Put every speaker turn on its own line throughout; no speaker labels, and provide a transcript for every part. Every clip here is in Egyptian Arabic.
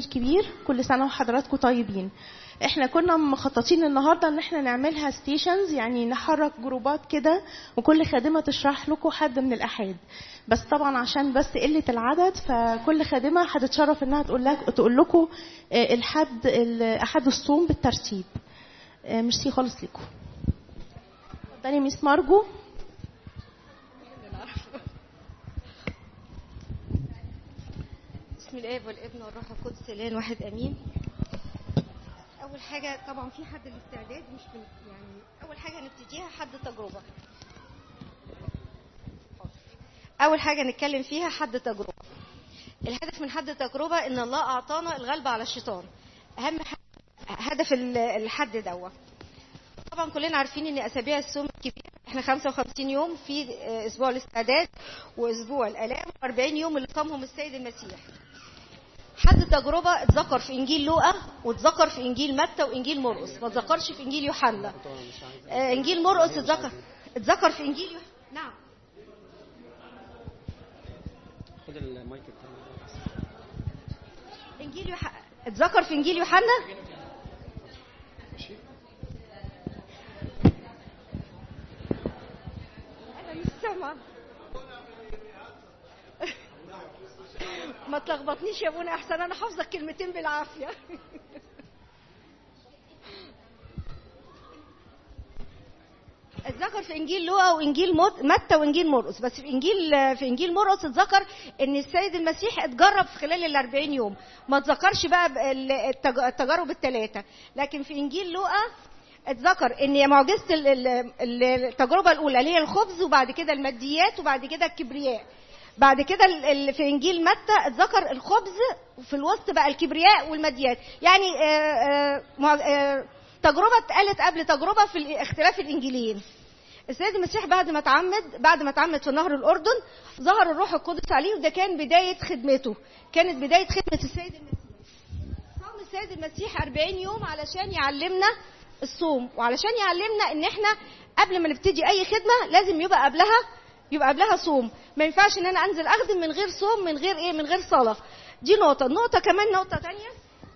الكبير كل سنة وحضراتكم طيبين احنا كنا مخططين النهارده ان احنا نعملها ستيشنز يعني نحرك جروبات كده وكل خادمه تشرح لكم حد من الاحاد بس طبعا عشان بس قله العدد فكل خادمه هتتشرف انها تقول لك تقول لكم آه، الحد ال- احد الصوم بالترتيب آه، ميرسي خالص لكم اتفضلي ميس مارجو
بسم الاب والابن والروح القدس الان واحد امين اول حاجه طبعا في حد الاستعداد مش بن... يعني اول حاجه نبتديها حد تجربه اول حاجه نتكلم فيها حد تجربه الهدف من حد تجربه ان الله اعطانا الغلبه على الشيطان اهم حاجة هدف ال- الحد دوت طبعا كلنا عارفين ان اسابيع الصوم الكبيره احنا 55 يوم في آه، اسبوع الاستعداد واسبوع الالام و40 يوم اللي صامهم السيد المسيح حد تجربة اتذكر في إنجيل لوقا واتذكر في إنجيل متى وإنجيل مرقس ما اتذكرش في إنجيل يوحنا آه، إنجيل مرقس اتذكر اتذكر في إنجيل يوحنا نعم
خد المايك بتاعي
إنجيل يوحنا اتذكر في إنجيل يوحنا أنا مش سامعة ما تلخبطنيش يا ابونا احسن انا حافظه الكلمتين بالعافيه اتذكر في انجيل لوقا وانجيل مت- متى وانجيل مرقس بس في انجيل في انجيل مرقس اتذكر ان السيد المسيح اتجرب في خلال ال 40 يوم ما اتذكرش بقى بال- التج- التجارب الثلاثه لكن في انجيل لوقا اتذكر ان معجزه ال- ال- ال- التجربه الاولى اللي هي الخبز وبعد كده الماديات وبعد كده الكبرياء بعد كده ال- ال- في انجيل متى اتذكر الخبز وفي الوسط بقى الكبرياء والماديات يعني آه، آه، مع- آه، تجربه اتقالت قبل تجربه في ال- اختلاف الانجيلين السيد المسيح بعد ما اتعمد بعد ما اتعمد في نهر الاردن ظهر الروح القدس عليه وده كان بدايه خدمته كانت بدايه خدمه السيد المسيح صام السيد المسيح 40 يوم علشان يعلمنا الصوم وعلشان يعلمنا ان احنا قبل ما نبتدي اي خدمه لازم يبقى قبلها يبقى قبلها صوم ما ينفعش ان انا انزل اخدم من غير صوم من غير ايه من غير صلاه دي نقطه النقطه كمان نقطه تانية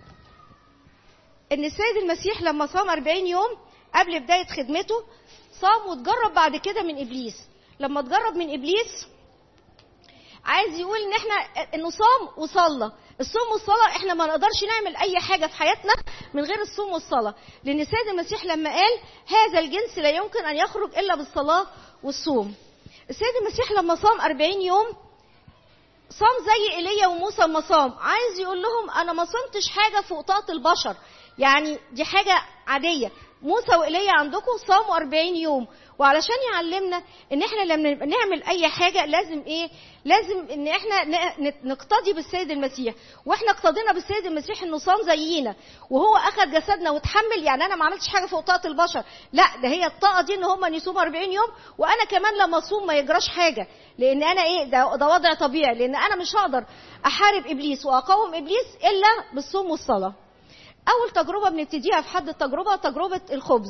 ان السيد المسيح لما صام 40 يوم قبل بدايه خدمته صام واتجرب بعد كده من ابليس لما اتجرب من ابليس عايز يقول ان احنا انه صام وصلى الصوم والصلاة احنا ما نقدرش نعمل اي حاجة في حياتنا من غير الصوم والصلاة لان السيد المسيح لما قال هذا الجنس لا يمكن ان يخرج الا بالصلاة والصوم السيد المسيح لما صام 40 يوم صام زي ايليا وموسى ما صام عايز يقول لهم انا ما صمتش حاجه فوق طاقه البشر يعني دي حاجه عاديه موسى وايليا عندكم صاموا 40 يوم وعلشان يعلمنا ان احنا لما نبقى نعمل اي حاجه لازم ايه لازم ان احنا ن- ن- نقتدي بالسيد المسيح واحنا اقتدينا بالسيد المسيح انه صام زينا وهو اخذ جسدنا وتحمل يعني انا ما عملتش حاجه فوق طاقه البشر لا ده هي الطاقه دي ان هم يصوموا 40 يوم وانا كمان لما اصوم ما يجراش حاجه لان انا ايه ده, ده وضع طبيعي لان انا مش هقدر احارب ابليس واقاوم ابليس الا بالصوم والصلاه اول تجربه بنبتديها في حد التجربه تجربه الخبز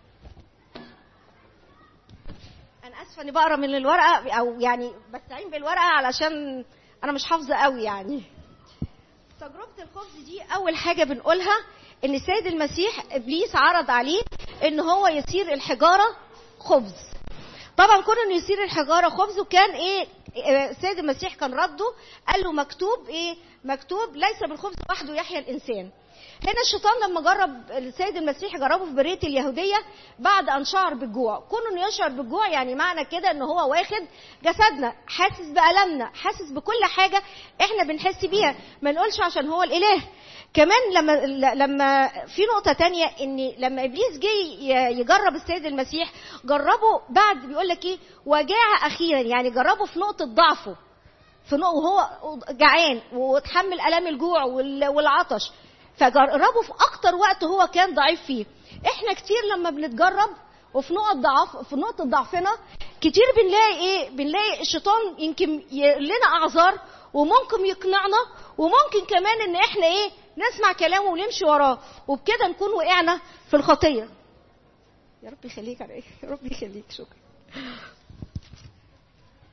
انا اسفه اني بقرا من الورقه او يعني بستعين بالورقه علشان انا مش حافظه قوي يعني تجربه الخبز دي اول حاجه بنقولها ان السيد المسيح ابليس عرض عليه ان هو يصير الحجاره خبز طبعا كون انه يصير الحجاره خبز وكان ايه آه، السيد المسيح كان رده قال له مكتوب ايه مكتوب ليس بالخبز وحده يحيا الانسان هنا الشيطان لما جرب السيد المسيح جربه في بريه اليهوديه بعد ان شعر بالجوع كون انه يشعر بالجوع يعني معنى كده ان هو واخد جسدنا حاسس بالمنا حاسس بكل حاجه احنا بنحس بيها ما نقولش عشان هو الاله كمان لما لما في نقطه تانية ان لما ابليس جه ي- يجرب السيد المسيح جربه بعد بيقول لك ايه وجاع اخيرا يعني جربه في نقطه ضعفه في نقطة وهو جعان وتحمل الام الجوع وال- والعطش فجربه في اكتر وقت هو كان ضعيف فيه احنا كتير لما بنتجرب وفي نقط ضعف في نقطة ضعفنا كتير بنلاقي ايه بنلاقي الشيطان يمكن يقول لنا اعذار وممكن يقنعنا وممكن كمان ان احنا ايه نسمع كلامه ونمشي وراه وبكده نكون وقعنا في الخطية يا رب يخليك على ايه يا رب يخليك شكرا دي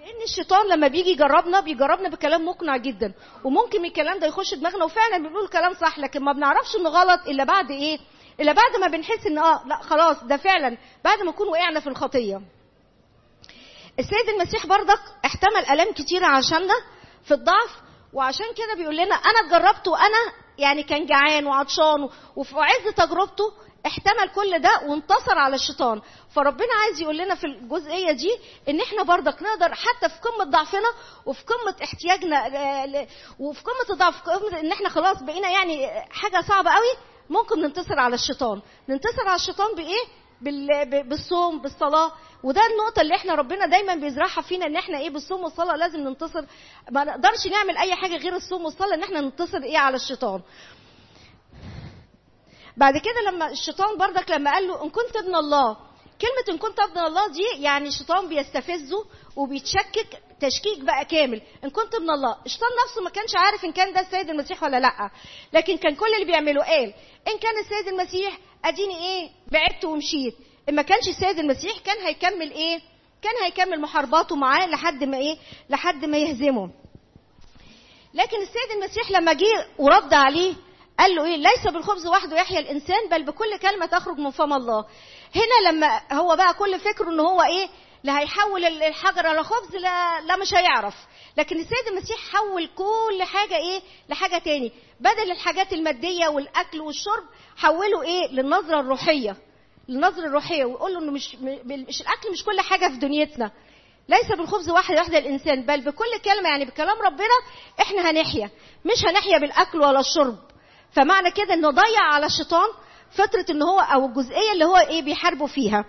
لان الشيطان لما بيجي يجربنا بيجربنا بكلام مقنع جدا وممكن الكلام ده يخش دماغنا وفعلا بنقول كلام صح لكن ما بنعرفش انه غلط الا بعد ايه الا بعد ما بنحس ان اه لا خلاص ده فعلا بعد ما نكون وقعنا في الخطيه السيد المسيح برضك احتمل الام كتيره عشاننا في الضعف وعشان كده بيقول لنا انا اتجربت وانا يعني كان جعان وعطشان وفي عز تجربته احتمل كل ده وانتصر على الشيطان فربنا عايز يقول لنا في الجزئيه دي ان احنا برضك نقدر حتى في قمه ضعفنا وفي قمه احتياجنا ل- ل- وفي قمه الضعف في قمه ان احنا خلاص بقينا يعني حاجه صعبه قوي ممكن ننتصر على الشيطان ننتصر على الشيطان بايه بال- ب- بالصوم بالصلاه وده النقطه اللي احنا ربنا دايما بيزرعها فينا ان احنا ايه بالصوم والصلاه لازم ننتصر ما نقدرش نعمل اي حاجه غير الصوم والصلاه ان احنا ننتصر ايه على الشيطان بعد كده لما الشيطان بردك لما قال له ان كنت ابن الله كلمة ان كنت ابن الله دي يعني الشيطان بيستفزه وبيتشكك تشكيك بقى كامل ان كنت ابن الله الشيطان نفسه ما كانش عارف ان كان ده السيد المسيح ولا لا لكن كان كل اللي بيعمله قال ان كان السيد المسيح اديني ايه بعدت ومشيت ان ما كانش السيد المسيح كان هيكمل ايه كان هيكمل محارباته معاه لحد ما ايه لحد ما يهزمه لكن السيد المسيح لما جه ورد عليه قال له ايه ليس بالخبز وحده يحيى الانسان بل بكل كلمه تخرج من فم الله هنا لما هو بقى كل فكره ان هو ايه لا هيحول الحجر على خبز لا, لا مش هيعرف لكن السيد المسيح حول كل حاجه ايه لحاجه تاني بدل الحاجات الماديه والاكل والشرب حوله ايه للنظره الروحيه للنظره الروحيه ويقول له انه مش مش الاكل مش كل حاجه في دنيتنا ليس بالخبز واحد واحد الانسان بل بكل كلمه يعني بكلام ربنا احنا هنحيا مش هنحيا بالاكل ولا الشرب فمعنى كده انه ضيع على الشيطان فتره ان هو او الجزئيه اللي هو ايه بيحاربه فيها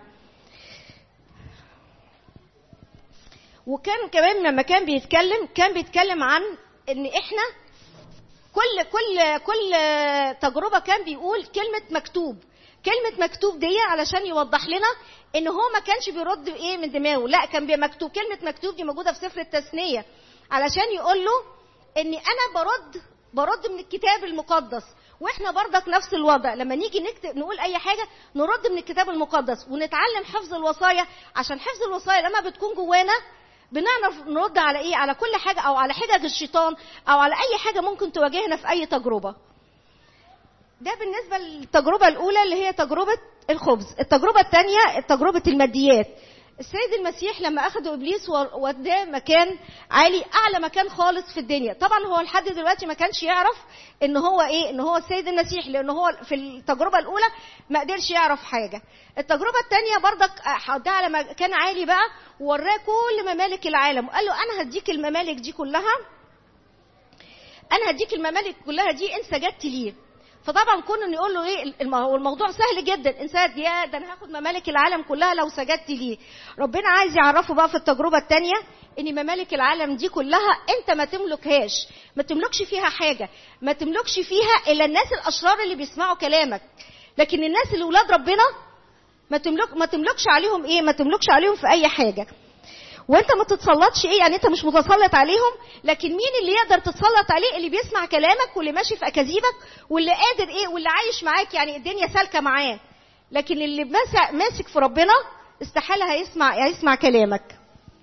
وكان كمان لما كان بيتكلم كان بيتكلم عن ان احنا كل كل كل تجربه كان بيقول كلمه مكتوب كلمة مكتوب دي علشان يوضح لنا ان هو ما كانش بيرد ايه من دماغه لا كان مكتوب كلمة مكتوب دي موجودة في سفر التثنية علشان يقول له اني انا برد برد من الكتاب المقدس واحنا برضك نفس الوضع لما نيجي نكتب نقول اي حاجه نرد من الكتاب المقدس ونتعلم حفظ الوصايا عشان حفظ الوصايا لما بتكون جوانا بنعرف نرد على ايه على كل حاجه او على حجج الشيطان او على اي حاجه ممكن تواجهنا في اي تجربه ده بالنسبه للتجربه الاولى اللي هي تجربه الخبز التجربه الثانيه تجربه الماديات السيد المسيح لما اخذ ابليس وداه مكان عالي اعلى مكان خالص في الدنيا طبعا هو لحد دلوقتي ما كانش يعرف ان هو ايه ان هو السيد المسيح لان هو في التجربه الاولى ما قدرش يعرف حاجه التجربه الثانيه برضك ده على مكان عالي بقى ووراه كل ممالك العالم وقال له انا هديك الممالك دي كلها انا هديك الممالك كلها دي ان سجدت ليه فطبعا كون انه يقول له ايه الموضوع سهل جدا انسان يا ده انا هاخد ممالك العالم كلها لو سجدت ليه ربنا عايز يعرفه بقى في التجربه الثانيه ان ممالك العالم دي كلها انت ما تملكهاش ما تملكش فيها حاجه ما تملكش فيها الا الناس الاشرار اللي بيسمعوا كلامك لكن الناس اللي ولاد ربنا ما تملك ما تملكش عليهم ايه ما تملكش عليهم في اي حاجه وانت ما تتسلطش ايه يعني انت مش متسلط عليهم لكن مين اللي يقدر تتسلط عليه اللي بيسمع كلامك واللي ماشي في اكاذيبك واللي قادر ايه واللي عايش معاك يعني الدنيا سالكه معاه لكن اللي ماسك في ربنا استحاله هيسمع هيسمع كلامك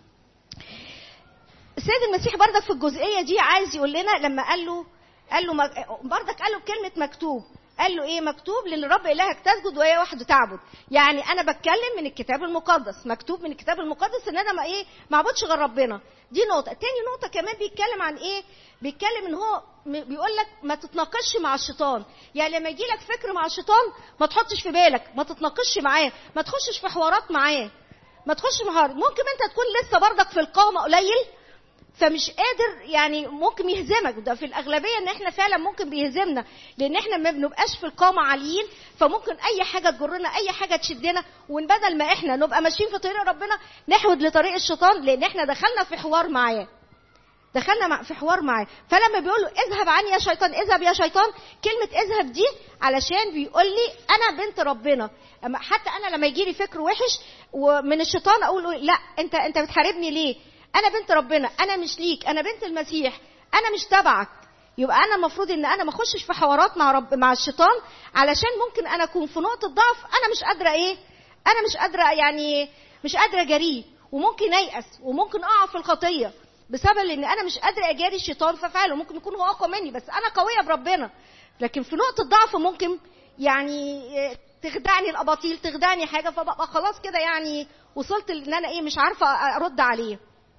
السيد المسيح بردك في الجزئيه دي عايز يقول لنا لما قال له قال له بردك قال له بكلمه مكتوب قال له ايه مكتوب للرب الهك تسجد وهي وحده تعبد يعني انا بتكلم من الكتاب المقدس مكتوب من الكتاب المقدس ان انا ما ايه ما اعبدش غير ربنا دي نقطه تاني نقطه كمان بيتكلم عن ايه بيتكلم ان هو بيقول لك ما تتناقشش مع الشيطان يعني لما يجي لك فكر مع الشيطان ما تحطش في بالك ما تتناقشش معاه ما تخشش في حوارات معاه ما تخش معاه ممكن انت تكون لسه برضك في القامه قليل فمش قادر يعني ممكن يهزمك ده في الاغلبيه ان احنا فعلا ممكن بيهزمنا لان احنا ما بنبقاش في القامه عاليين فممكن اي حاجه تجرنا اي حاجه تشدنا وان بدل ما احنا نبقى ماشيين في طريق ربنا نحود لطريق الشيطان لان احنا دخلنا في حوار معاه دخلنا في حوار معاه فلما بيقول له اذهب عني يا شيطان اذهب يا شيطان كلمه اذهب دي علشان بيقول لي انا بنت ربنا اما حتى انا لما يجي لي فكر وحش ومن الشيطان اقول له لا انت انت بتحاربني ليه انا بنت ربنا انا مش ليك انا بنت المسيح انا مش تبعك يبقى انا المفروض ان انا ما اخشش في حوارات مع رب مع الشيطان علشان ممكن انا اكون في نقطه ضعف انا مش قادره ايه انا مش قادره يعني مش قادره اجريه وممكن ايأس وممكن اقع في الخطيه بسبب ان انا مش قادره اجاري الشيطان ففعلا ممكن يكون هو اقوى مني بس انا قويه بربنا لكن في نقطه ضعف ممكن يعني آه، تخدعني الاباطيل تخدعني حاجه فببقى خلاص كده يعني وصلت ان انا ايه مش عارفه ارد عليه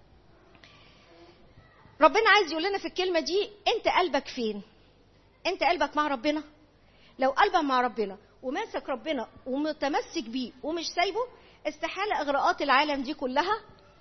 ربنا عايز يقول لنا في الكلمه دي انت قلبك فين انت قلبك مع ربنا لو قلبك مع ربنا وماسك ربنا ومتمسك بيه ومش سايبه استحاله اغراءات العالم دي كلها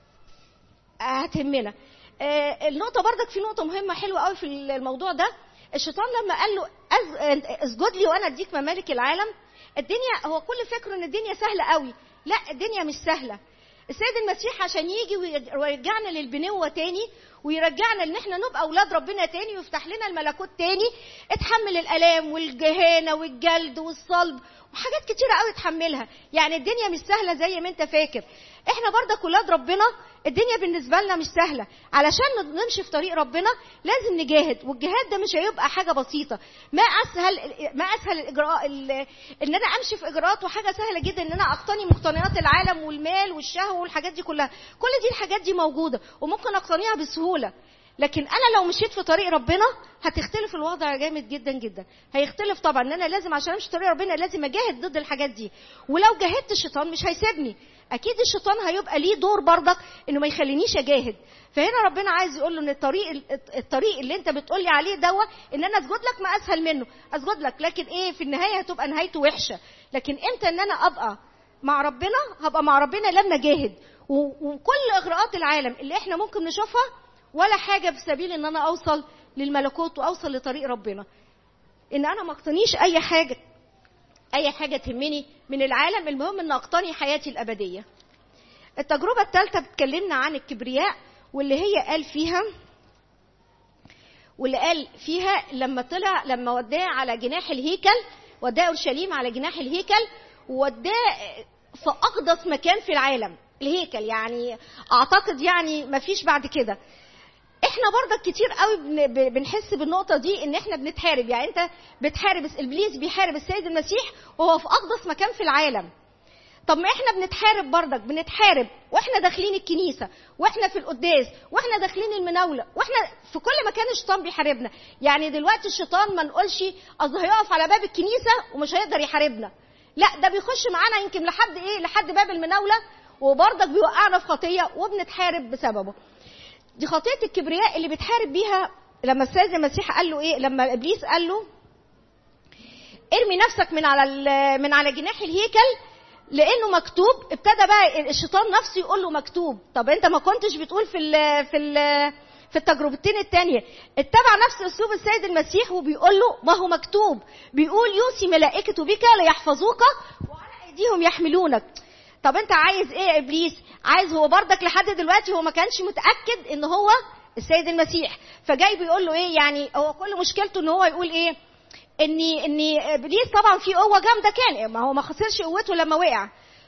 هتهمنا آه، النقطه بردك في نقطه مهمه حلوه قوي في الموضوع ده الشيطان لما قال له أز- اسجد لي وانا اديك ممالك العالم الدنيا هو كل فكره ان الدنيا سهله قوي لا الدنيا مش سهله السيد المسيح عشان يجي وير- ويرجعنا للبنوة تاني ويرجعنا ان احنا نبقى اولاد ربنا تاني ويفتح لنا الملكوت تاني اتحمل الالام والجهانه والجلد والصلب وحاجات كتيره قوي اتحملها يعني الدنيا مش سهله زي ما انت فاكر احنا برضك ولاد ربنا الدنيا بالنسبه لنا مش سهله علشان نمشي في طريق ربنا لازم نجاهد والجهاد ده مش هيبقى حاجه بسيطه ما اسهل ما اسهل الاجراء ال- ان انا امشي في اجراءات وحاجه سهله جدا ان انا اقتني مقتنيات العالم والمال والشهوه والحاجات دي كلها كل دي الحاجات دي موجوده وممكن اقتنيها بسهوله لكن انا لو مشيت في طريق ربنا هتختلف الوضع جامد جدا جدا هيختلف طبعا ان انا لازم عشان امشي في طريق ربنا لازم اجاهد ضد الحاجات دي ولو جاهدت الشيطان مش هيسيبني اكيد الشيطان هيبقى ليه دور برضك انه ما يخلينيش اجاهد فهنا ربنا عايز يقول له ان الطريق الطريق اللي انت بتقولي عليه دوا ان انا اسجد لك ما اسهل منه اسجد لك لكن ايه في النهايه هتبقى نهايته وحشه لكن امتى ان انا ابقى مع ربنا هبقى مع ربنا لما جاهد و- وكل اغراءات العالم اللي احنا ممكن نشوفها ولا حاجه في سبيل ان انا اوصل للملكوت واوصل لطريق ربنا ان انا ما اقتنيش اي حاجه اي حاجه تهمني من العالم المهم ان اقتني حياتي الابديه التجربه الثالثه بتكلمنا عن الكبرياء واللي هي قال فيها واللي قال فيها لما طلع لما وداه على جناح الهيكل وداه اورشليم على جناح الهيكل ووداه في اقدس مكان في العالم الهيكل يعني اعتقد يعني ما فيش بعد كده احنا برضك كتير قوي بن- ب- بنحس بالنقطه دي ان احنا بنتحارب يعني انت بتحارب ابليس بيحارب السيد المسيح وهو في اقدس مكان في العالم طب ما احنا بنتحارب برضك بنتحارب واحنا داخلين الكنيسه واحنا في القداس واحنا داخلين المناوله واحنا في كل مكان الشيطان بيحاربنا يعني دلوقتي الشيطان ما نقولش اصل هيقف على باب الكنيسه ومش هيقدر يحاربنا لا ده بيخش معانا يمكن لحد ايه لحد باب المناوله وبرضك بيوقعنا في خطيه وبنتحارب بسببه دي خطيه الكبرياء اللي بتحارب بيها لما السيد المسيح قال له ايه لما ابليس قال له ارمي نفسك من على ال- من على جناح الهيكل لانه مكتوب ابتدى بقى الشيطان نفسه يقول له مكتوب طب انت ما كنتش بتقول في ال في ال في التجربتين التانية اتبع نفس اسلوب السيد المسيح وبيقول له ما هو مكتوب بيقول يوصي ملائكته بك ليحفظوك وعلى ايديهم يحملونك طب انت عايز ايه يا ابليس عايز هو بردك لحد دلوقتي هو ما كانش متاكد ان هو السيد المسيح فجاي بيقول له ايه يعني هو كل مشكلته ان هو يقول ايه اني اني ابليس طبعا في قوه جامده كان ما هو ما خسرش قوته لما وقع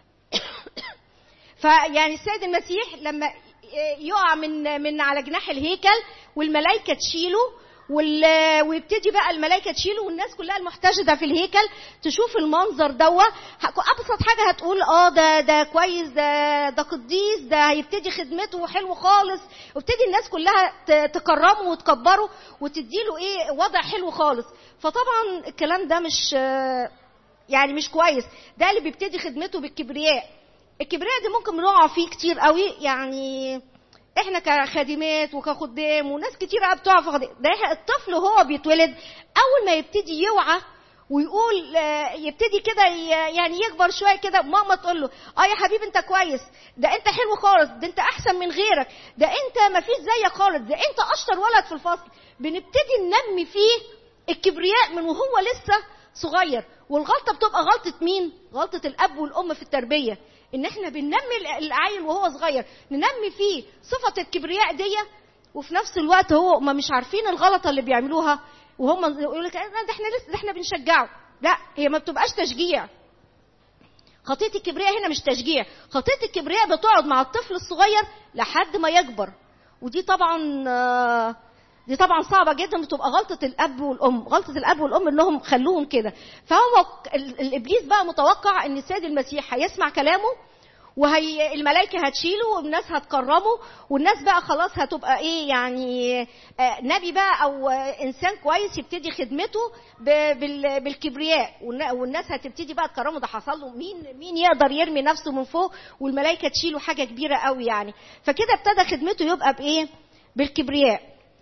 فيعني السيد المسيح لما يقع من من على جناح الهيكل والملائكه تشيله وال... ويبتدي بقى الملائكه تشيله والناس كلها المحتشده في الهيكل تشوف المنظر دوا ه- ابسط حاجه هتقول اه ده ده كويس ده ده قديس ده هيبتدي خدمته حلو خالص وابتدي الناس كلها ت- تكرمه وتكبره وتديله ايه وضع حلو خالص فطبعا الكلام ده مش آه، يعني مش كويس ده اللي بيبتدي خدمته بالكبرياء الكبرياء دي ممكن نقع فيه كتير قوي يعني احنا كخادمات وكخدام وناس كتير قوي بتقع في خدمات ده إحنا الطفل وهو بيتولد اول ما يبتدي يوعى ويقول آه، يبتدي كده ي- يعني يكبر شويه كده ماما تقول له اه يا حبيبي انت كويس ده انت حلو خالص ده انت احسن من غيرك ده انت ما فيش زيك خالص ده انت اشطر ولد في الفصل بنبتدي ننمي فيه الكبرياء من وهو لسه صغير والغلطه بتبقى غلطه مين غلطه الاب والام في التربيه ان احنا بننمي العيل وهو صغير ننمي فيه صفه الكبرياء دي وفي نفس الوقت هو ما مش عارفين الغلطه اللي بيعملوها وهم يقول لك ده احنا لسه ده احنا بنشجعه لا هي ما بتبقاش تشجيع خطيه الكبرياء هنا مش تشجيع خطيه الكبرياء بتقعد مع الطفل الصغير لحد ما يكبر ودي طبعا آه، دي طبعا صعبه جدا بتبقى غلطه الاب والام غلطه الاب والام انهم خلوهم كده فهو ال- الابليس بقى متوقع ان السيد المسيح هيسمع كلامه وهي الملائكه هتشيله والناس هتكرمه والناس بقى خلاص هتبقى ايه يعني آه، نبي بقى او آه، انسان كويس يبتدي خدمته ب- بال- بالكبرياء والن- والناس هتبتدي بقى تكرمه ده حصل له مين مين يقدر يرمي نفسه من فوق والملائكه تشيله حاجه كبيره قوي يعني فكده ابتدى خدمته يبقى بايه بالكبرياء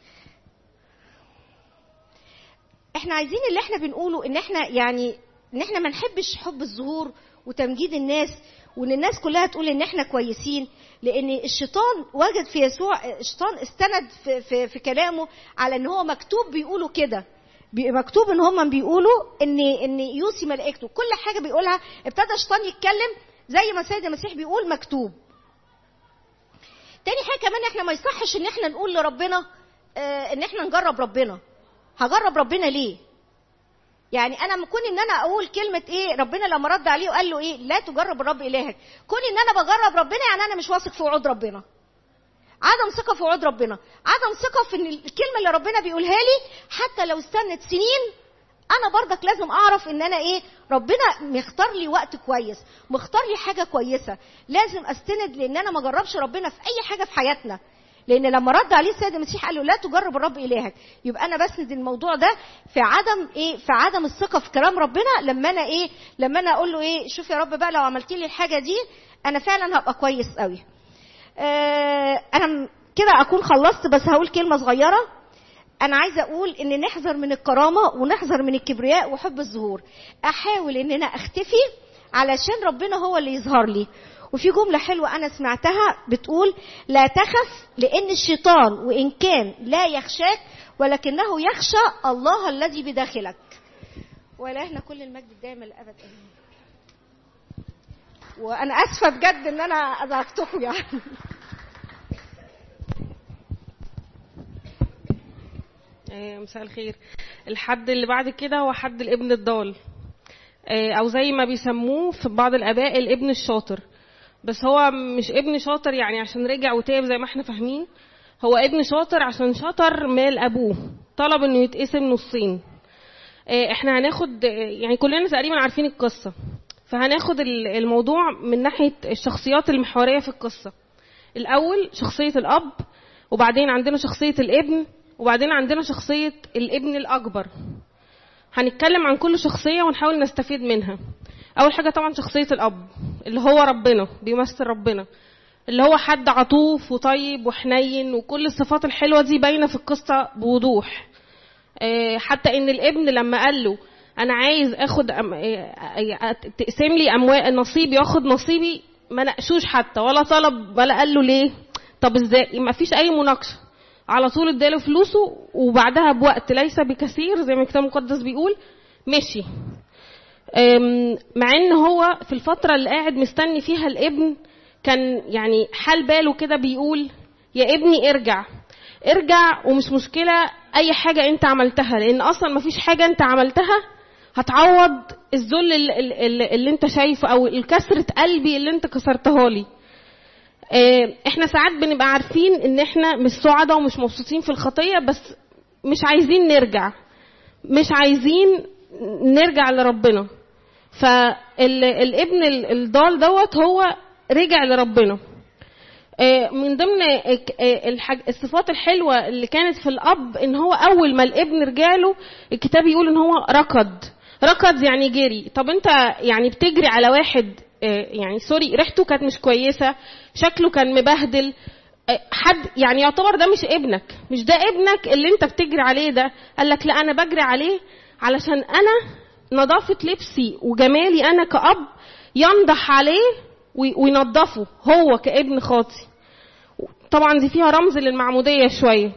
احنا عايزين اللي احنا بنقوله ان احنا يعني ان احنا ما نحبش حب الظهور وتمجيد الناس وان الناس كلها تقول ان احنا كويسين لان الشيطان وجد في يسوع الشيطان استند في, في, في كلامه على ان هو مكتوب بيقولوا كده بي- مكتوب ان هم بيقولوا ان ان يوصي ملائكته كل حاجه بيقولها ابتدى الشيطان يتكلم زي ما السيد المسيح بيقول مكتوب تاني حاجه كمان احنا ما يصحش ان احنا نقول لربنا آه ان احنا نجرب ربنا هجرب ربنا ليه يعني انا من كون ان انا اقول كلمه ايه ربنا لما رد عليه وقال له ايه لا تجرب الرب الهك كون ان انا بجرب ربنا يعني انا مش واثق في وعود ربنا عدم ثقه في وعود ربنا عدم ثقه في ان الكلمه اللي ربنا بيقولها لي حتى لو استنت سنين انا برضك لازم اعرف ان انا ايه ربنا مختار لي وقت كويس مختار لي حاجه كويسه لازم استند لان انا ما اجربش ربنا في اي حاجه في حياتنا لان لما رد عليه السيد المسيح قال له لا تجرب الرب الهك يبقى انا بسند الموضوع ده في عدم ايه في عدم الثقه في كلام ربنا لما انا ايه لما انا اقول له ايه شوف يا رب بقى لو عملت لي الحاجه دي انا فعلا هبقى كويس قوي آه انا م- كده اكون خلصت بس هقول كلمه صغيره انا عايزه اقول ان نحذر من الكرامه ونحذر من الكبرياء وحب الظهور احاول ان انا اختفي علشان ربنا هو اللي يظهر لي وفي جمله حلوه انا سمعتها بتقول لا تخف لان الشيطان وان كان لا يخشاك ولكنه يخشى الله الذي بداخلك ولهنا كل المجد الدائم للابد امين وانا اسفه بجد ان انا ازعجتكم يعني
آه، مساء الخير الحد اللي بعد كده هو حد الابن الضال آه، او زي ما بيسموه في بعض الاباء الابن الشاطر بس هو مش ابن شاطر يعني عشان رجع وتاب زي ما احنا فاهمين هو ابن شاطر عشان شطر مال ابوه طلب انه يتقسم نصين آه، احنا هناخد آه، يعني كلنا تقريبا عارفين القصه فهناخد ال- الموضوع من ناحيه الشخصيات المحوريه في القصه الاول شخصيه الاب وبعدين عندنا شخصيه الابن وبعدين عندنا شخصيه الابن الاكبر هنتكلم عن كل شخصيه ونحاول نستفيد منها اول حاجه طبعا شخصيه الاب اللي هو ربنا بيمثل ربنا اللي هو حد عطوف وطيب وحنين وكل الصفات الحلوه دي باينه في القصه بوضوح آه، حتى ان الابن لما قال له انا عايز اخد أم... آه، تقسم لي اموال نصيبي واخد نصيبي ما ناقشوش حتى ولا طلب ولا قال له ليه طب ازاي ما فيش اي مناقشه على طول اداله فلوسه وبعدها بوقت ليس بكثير زي ما الكتاب المقدس بيقول مشي أم، مع ان هو في الفتره اللي قاعد مستني فيها الابن كان يعني حال باله كده بيقول يا ابني ارجع ارجع ومش مشكله اي حاجه انت عملتها لان اصلا مفيش حاجه انت عملتها هتعوض الذل اللي, اللي, اللي انت شايفه او الكسره قلبي اللي انت كسرتها لي آه، احنا ساعات بنبقى عارفين ان احنا مش سعداء ومش مبسوطين في الخطيه بس مش عايزين نرجع مش عايزين نرجع لربنا فالابن الضال دوت هو رجع لربنا آه، من ضمن آه، الحاج- الصفات الحلوه اللي كانت في الاب ان هو اول ما الابن رجاله الكتاب يقول ان هو ركض ركض يعني جري طب انت يعني بتجري على واحد آه، يعني سوري ريحته كانت مش كويسه شكله كان مبهدل آه، حد يعني يعتبر ده مش ابنك مش ده ابنك اللي انت بتجري عليه ده قال لك لا انا بجري عليه علشان انا نظافه لبسي وجمالي انا كأب ينضح عليه وي- وينضفه هو كابن خاطي طبعا دي فيها رمز للمعموديه شويه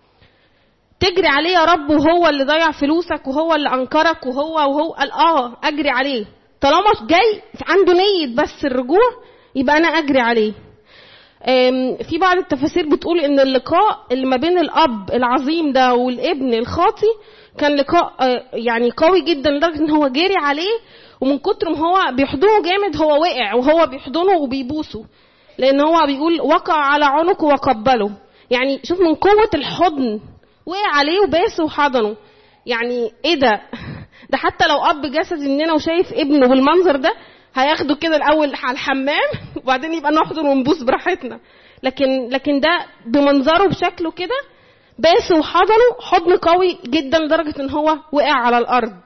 تجري عليه يا رب وهو اللي ضيع فلوسك وهو اللي انكرك وهو وهو قال اه اجري عليه طالما جاي عنده نية بس الرجوع يبقى انا اجري عليه أم، في بعض التفاسير بتقول ان اللقاء اللي ما بين الاب العظيم ده والابن الخاطي كان لقاء آه، يعني قوي جدا لدرجه ان هو جري عليه ومن كتر ما هو بيحضنه جامد هو وقع وهو بيحضنه وبيبوسه لان هو بيقول وقع على عنقه وقبله يعني شوف من قوه الحضن وقع عليه وباسه وحضنه يعني ايه ده ده حتى لو اب جسدي مننا وشايف ابنه بالمنظر ده هياخده كده الاول على الحمام وبعدين يبقى نحضن ونبوس براحتنا لكن لكن ده بمنظره بشكله كده باس وحضنه حضن قوي جدا لدرجه ان هو وقع على الارض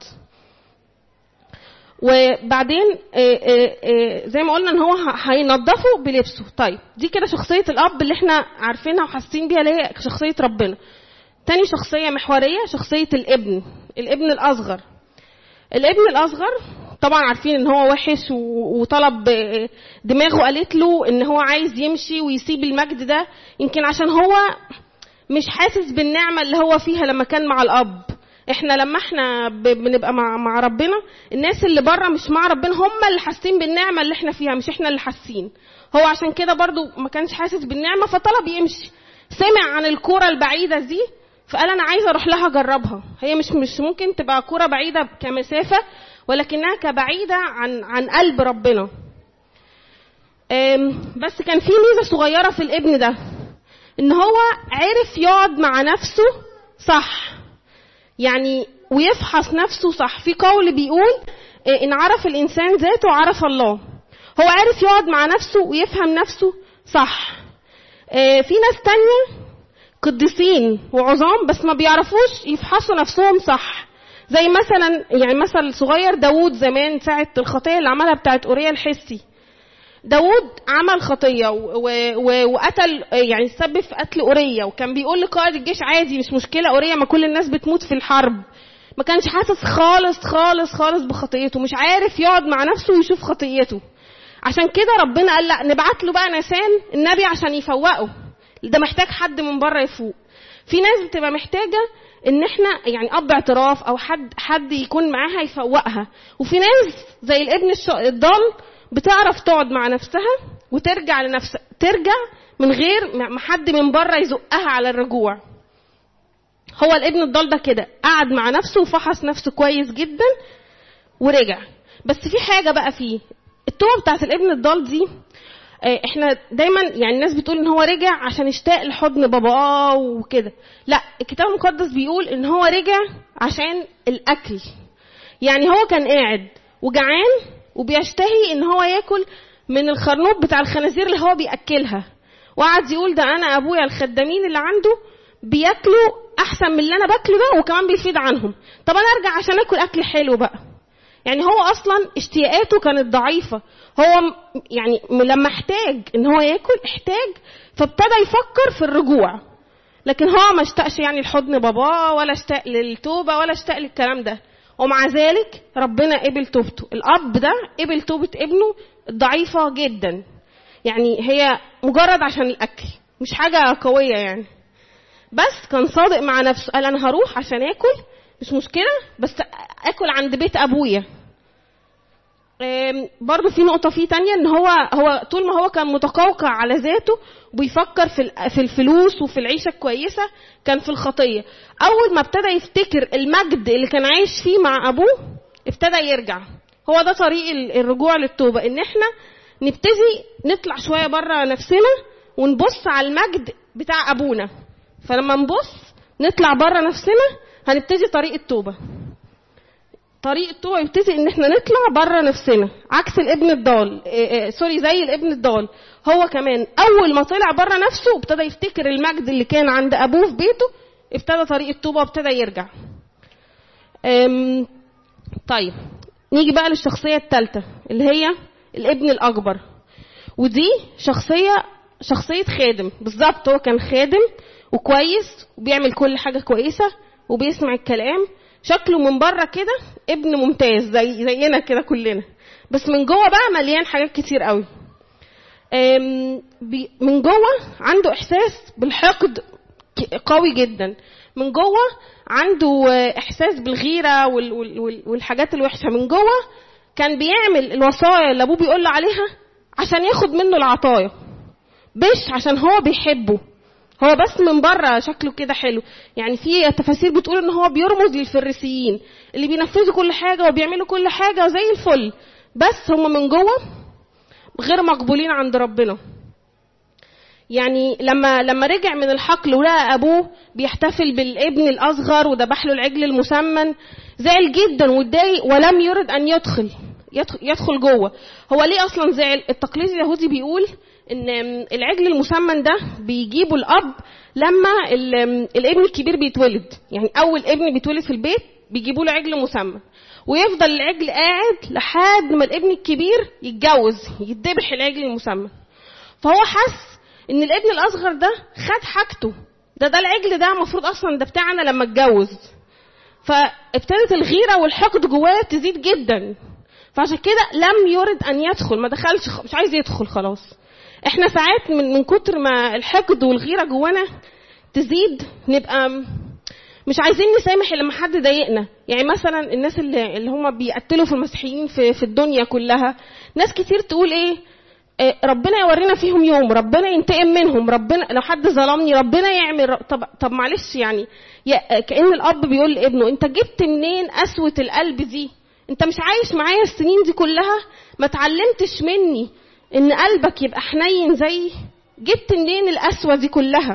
وبعدين آه، آه، آه، زي ما قلنا ان هو ه- هينضفه بلبسه طيب دي كده شخصيه الاب اللي احنا عارفينها وحاسين بيها اللي هي شخصيه ربنا تاني شخصيه محوريه شخصيه الابن الابن الاصغر الابن الاصغر طبعا عارفين ان هو وحش و- وطلب آه، دماغه قالت له ان هو عايز يمشي ويسيب المجد ده يمكن عشان هو مش حاسس بالنعمه اللي هو فيها لما كان مع الاب احنا لما احنا ب- بنبقى مع مع ربنا الناس اللي بره مش مع ربنا هم اللي حاسين بالنعمه اللي احنا فيها مش احنا اللي حاسين هو عشان كده برضو ما كانش حاسس بالنعمه فطلب يمشي سمع عن الكوره البعيده دي فقال انا عايز اروح لها اجربها هي مش مش ممكن تبقى كوره بعيده كمسافه ولكنها كبعيده عن عن قلب ربنا أم، بس كان في ميزه صغيره في الابن ده ان هو عرف يقعد مع نفسه صح يعني ويفحص نفسه صح في قول بيقول إيه، ان عرف الانسان ذاته عرف الله هو عرف يقعد مع نفسه ويفهم نفسه صح إيه، في ناس تانية قديسين وعظام بس ما بيعرفوش يفحصوا نفسهم صح زي مثلا يعني مثل صغير داوود زمان ساعة الخطية اللي عملها بتاعت أوريا الحسي داود عمل خطية و- و- و- وقتل يعني سبب في قتل أوريا وكان بيقول لقائد الجيش عادي مش مشكلة أوريا ما كل الناس بتموت في الحرب ما كانش حاسس خالص خالص خالص بخطيته مش عارف يقعد مع نفسه ويشوف خطيته عشان كده ربنا قال لا نبعت له بقى نسان النبي عشان يفوقه ده محتاج حد من بره يفوق في ناس بتبقى محتاجه ان احنا يعني اب اعتراف او حد حد يكون معاها يفوقها وفي ناس زي الابن الش- الضال بتعرف تقعد مع نفسها وترجع لنفسها ترجع من غير ما حد من بره يزقها على الرجوع هو الابن الضال ده كده قعد مع نفسه وفحص نفسه كويس جدا ورجع بس في حاجه بقى فيه التوبه بتاعت الابن الضال دي آه، احنا دايما يعني الناس بتقول ان هو رجع عشان اشتاق لحضن باباه وكده لا الكتاب المقدس بيقول ان هو رجع عشان الاكل يعني هو كان قاعد وجعان وبيشتهي ان هو ياكل من الخرنوب بتاع الخنازير اللي هو بياكلها وقعد يقول ده انا ابويا الخدامين اللي عنده بياكلوا احسن من اللي انا باكله ده وكمان بيفيد عنهم طب انا ارجع عشان اكل اكل حلو بقى يعني هو اصلا اشتياقاته كانت ضعيفه هو م- يعني م- لما احتاج ان هو ياكل احتاج فابتدى يفكر في الرجوع لكن هو ما اشتاقش يعني لحضن باباه ولا اشتاق للتوبه ولا اشتاق للكلام ده ومع ذلك ربنا قبل توبته الاب ده قبل توبه ابنه الضعيفه جدا يعني هي مجرد عشان الاكل مش حاجه قويه يعني بس كان صادق مع نفسه قال انا هروح عشان اكل مش مشكله بس اكل عند بيت ابويا آم، برضو في نقطة فيه تانية ان هو هو طول ما هو كان متقوقع على ذاته وبيفكر في ال- في الفلوس وفي العيشة الكويسة كان في الخطية اول ما ابتدى يفتكر المجد اللي كان عايش فيه مع ابوه ابتدى يرجع هو ده طريق ال- الرجوع للتوبة ان احنا نبتدي نطلع شوية بره نفسنا ونبص على المجد بتاع ابونا فلما نبص نطلع بره نفسنا هنبتدي طريق التوبة طريق التوبة يبتدي ان احنا نطلع بره نفسنا عكس الابن الضال إيه إيه سوري زي الابن الضال هو كمان اول ما طلع بره نفسه ابتدى يفتكر المجد اللي كان عند ابوه في بيته ابتدى طريق التوبة وابتدى يرجع أم، طيب نيجي بقى للشخصية الثالثة اللي هي الابن الأكبر ودي شخصية شخصية خادم بالظبط هو كان خادم وكويس وبيعمل كل حاجة كويسة وبيسمع الكلام شكله من بره كده ابن ممتاز زي زينا كده كلنا بس من جوه بقى مليان حاجات كتير قوي أم، بي- من جوه عنده احساس بالحقد ك- قوي جدا من جوه عنده آه، احساس بالغيره وال- وال- وال- والحاجات الوحشه من جوه كان بيعمل الوصايا اللي ابوه بيقول له عليها عشان ياخد منه العطايا مش عشان هو بيحبه هو بس من بره شكله كده حلو يعني في تفاسير بتقول ان هو بيرمز للفريسيين اللي بينفذوا كل حاجه وبيعملوا كل حاجه زي الفل بس هم من جوه غير مقبولين عند ربنا يعني لما لما رجع من الحقل ولقى ابوه بيحتفل بالابن الاصغر وذبح له العجل المسمن زعل جدا واتضايق ولم يرد ان يدخل يدخل, يدخل جوه هو ليه اصلا زعل التقليد اليهودي بيقول ان العجل المسمن ده بيجيبوا الاب لما ال- الابن الكبير بيتولد يعني اول ابن بيتولد في البيت بيجيبوا له عجل مسمن ويفضل العجل قاعد لحد ما الابن الكبير يتجوز يتذبح العجل المسمن فهو حس ان الابن الاصغر ده خد حاجته ده ده العجل ده المفروض اصلا ده بتاعنا لما اتجوز فابتدت الغيره والحقد جواه تزيد جدا فعشان كده لم يرد ان يدخل ما دخلش خ- مش عايز يدخل خلاص احنا ساعات من من كتر ما الحقد والغيره جوانا تزيد نبقى م- مش عايزين نسامح لما حد ضايقنا يعني مثلا الناس اللي اللي هم بيقتلوا في المسيحيين في في الدنيا كلها ناس كتير تقول ايه آه، ربنا يورينا فيهم يوم ربنا ينتقم منهم ربنا لو حد ظلمني ربنا يعمل ر- طب طب معلش يعني يا- كأن الأب بيقول لابنه أنت جبت منين قسوة القلب دي؟ أنت مش عايش معايا السنين دي كلها ما اتعلمتش مني إن قلبك يبقى حنين زي جبت منين القسوة دي كلها؟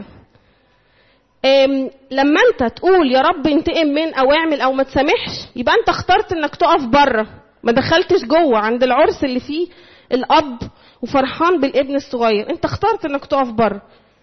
أم، لما انت تقول يا رب انتقم من او اعمل او ما تسامحش يبقى انت اخترت انك تقف بره ما دخلتش جوه عند العرس اللي فيه الاب وفرحان بالابن الصغير انت اخترت انك تقف بره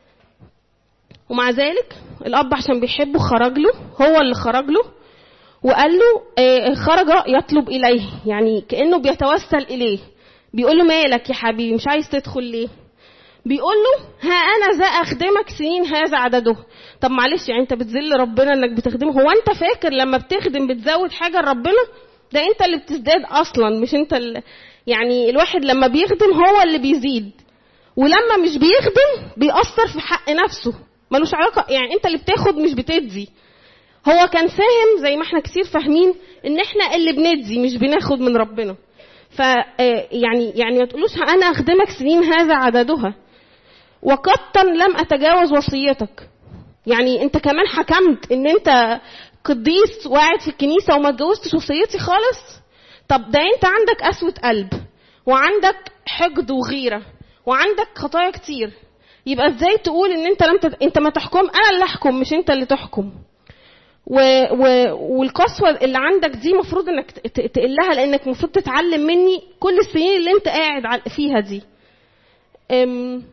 ومع ذلك الاب عشان بيحبه خرج له هو اللي خرج له وقال له آه، خرج يطلب اليه يعني كانه بيتوسل اليه بيقول له مالك يا حبيبي مش عايز تدخل ليه بيقول له ها انا ذا اخدمك سنين هذا عدده طب معلش يعني انت بتذل ربنا انك بتخدمه هو انت فاكر لما بتخدم بتزود حاجه لربنا ده انت اللي بتزداد اصلا مش انت اللي يعني الواحد لما بيخدم هو اللي بيزيد ولما مش بيخدم بيأثر في حق نفسه ملوش علاقه يعني انت اللي بتاخد مش بتدي هو كان فاهم زي ما احنا كتير فاهمين ان احنا اللي بندي مش بناخد من ربنا ف آه، يعني يعني ما تقولوش انا اخدمك سنين هذا عددها وقطا لم اتجاوز وصيتك يعني انت كمان حكمت ان انت قديس وقاعد في الكنيسه وما اتجوزتش وصيتي خالص طب ده انت عندك قسوه قلب وعندك حقد وغيره وعندك خطايا كتير يبقى ازاي تقول ان انت لم تت... انت ما تحكم انا اللي احكم مش انت اللي تحكم و... و... والقسوه اللي عندك دي المفروض انك ت- ت- تقلها لانك المفروض تتعلم مني كل السنين اللي انت قاعد عل- فيها دي أم...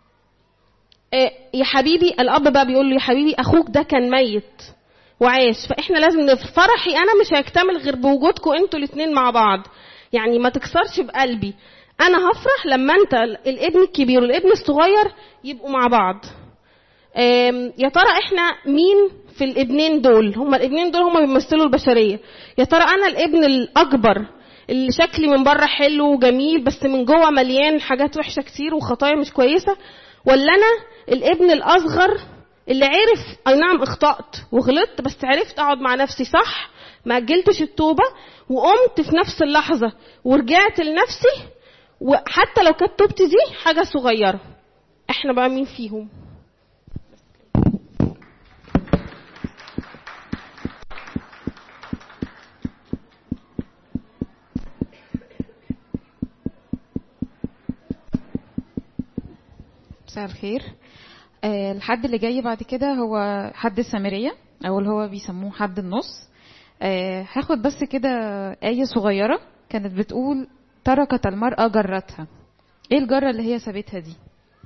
آه، يا حبيبي الاب بقى بيقول له يا حبيبي اخوك ده كان ميت وعاش فاحنا لازم نف- فرحي انا مش هيكتمل غير بوجودكم انتوا الاثنين مع بعض يعني ما تكسرش بقلبي انا هفرح لما انت ال- الابن الكبير والابن الصغير يبقوا مع بعض آم، يا ترى احنا مين في الابنين دول هما الابنين دول هما بيمثلوا البشريه يا ترى انا الابن الاكبر اللي شكلي من بره حلو وجميل بس من جوه مليان حاجات وحشه كتير وخطايا مش كويسه ولا انا الابن الاصغر اللي عرف اي نعم اخطات وغلطت بس عرفت اقعد مع نفسي صح ما اجلتش التوبه وقمت في نفس اللحظه ورجعت لنفسي وحتى لو كانت توبتي دي حاجه صغيره احنا بقى مين فيهم
مساء الخير آه، الحد اللي جاي بعد كده هو حد السامرية أو اللي هو بيسموه حد النص آه، هاخد بس كده آية صغيرة كانت بتقول تركت المرأة جرتها ايه الجرة اللي هي سابتها دي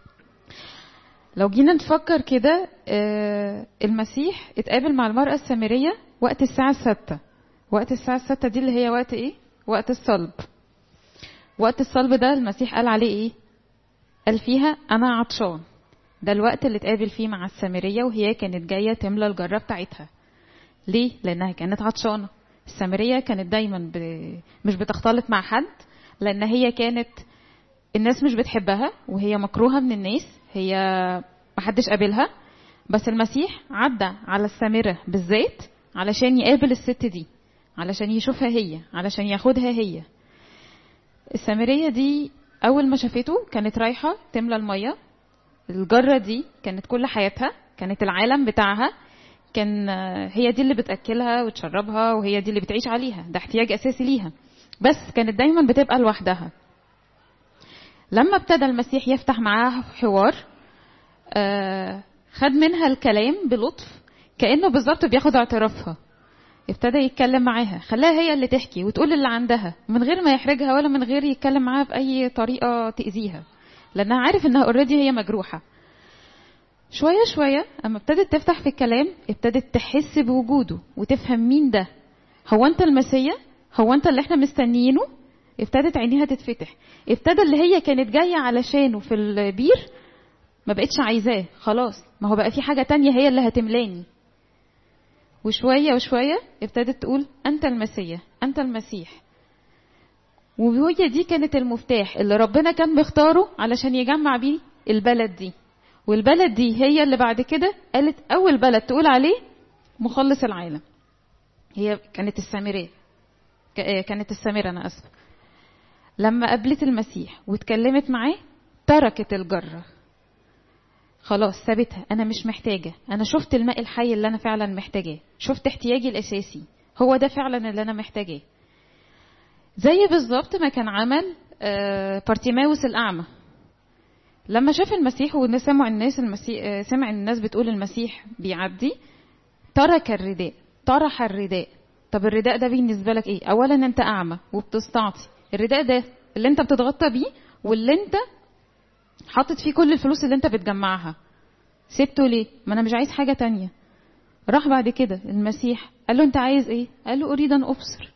لو جينا نفكر كده آه، المسيح اتقابل مع المرأة السامرية وقت الساعة الستة وقت الساعة الستة دي اللي هي وقت ايه وقت الصلب وقت الصلب ده المسيح قال عليه ايه قال فيها انا عطشان ده الوقت اللي اتقابل فيه مع السامرية وهي كانت جاية تملى الجرة بتاعتها ليه؟ لأنها كانت عطشانة السامرية كانت دايما ب... مش بتختلط مع حد لأن هي كانت الناس مش بتحبها وهي مكروهة من الناس هي محدش قابلها بس المسيح عدى على السامرة بالذات علشان يقابل الست دي علشان يشوفها هي علشان ياخدها هي السامرية دي أول ما شافته كانت رايحة تملى المية الجرة دي كانت كل حياتها كانت العالم بتاعها كان هي دي اللي بتأكلها وتشربها وهي دي اللي بتعيش عليها ده احتياج أساسي ليها بس كانت دايما بتبقى لوحدها لما ابتدى المسيح يفتح معاها حوار آه، خد منها الكلام بلطف كأنه بالظبط بياخد اعترافها ابتدى يتكلم معاها خلاها هي اللي تحكي وتقول اللي عندها من غير ما يحرجها ولا من غير يتكلم معاها بأي طريقة تأذيها لأنها عارف إنها اوريدي هي مجروحة شوية شوية أما ابتدت تفتح في الكلام ابتدت تحس بوجوده وتفهم مين ده هو أنت المسيا هو أنت اللي احنا مستنيينه ابتدت عينيها تتفتح ابتدى اللي هي كانت جاية علشانه في البير ما بقتش عايزاه خلاص ما هو بقى في حاجة تانية هي اللي هتملاني وشوية وشوية ابتدت تقول أنت المسيا أنت المسيح وهي دي كانت المفتاح اللي ربنا كان مختاره علشان يجمع بيه البلد دي والبلد دي هي اللي بعد كده قالت أول بلد تقول عليه مخلص العالم هي كانت السامرية ك- كانت السامرة أنا أسفة لما قابلت المسيح واتكلمت معاه تركت الجرة خلاص سابتها انا مش محتاجه انا شفت الماء الحي اللي انا فعلا محتاجاه شفت احتياجي الاساسي هو ده فعلا اللي انا محتاجاه زي بالظبط ما كان عمل آه، بارتيماوس الاعمى لما شاف المسيح وسمع الناس المسيح آه، سمع الناس بتقول المسيح بيعدي ترك الرداء طرح الرداء طب الرداء ده بالنسبه لك ايه اولا انت اعمى وبتستعطي الرداء ده اللي انت بتتغطى بيه واللي انت حاطط فيه كل الفلوس اللي انت بتجمعها سبته ليه ما انا مش عايز حاجه تانية راح بعد كده المسيح قال له انت عايز ايه قال له اريد ان ابصر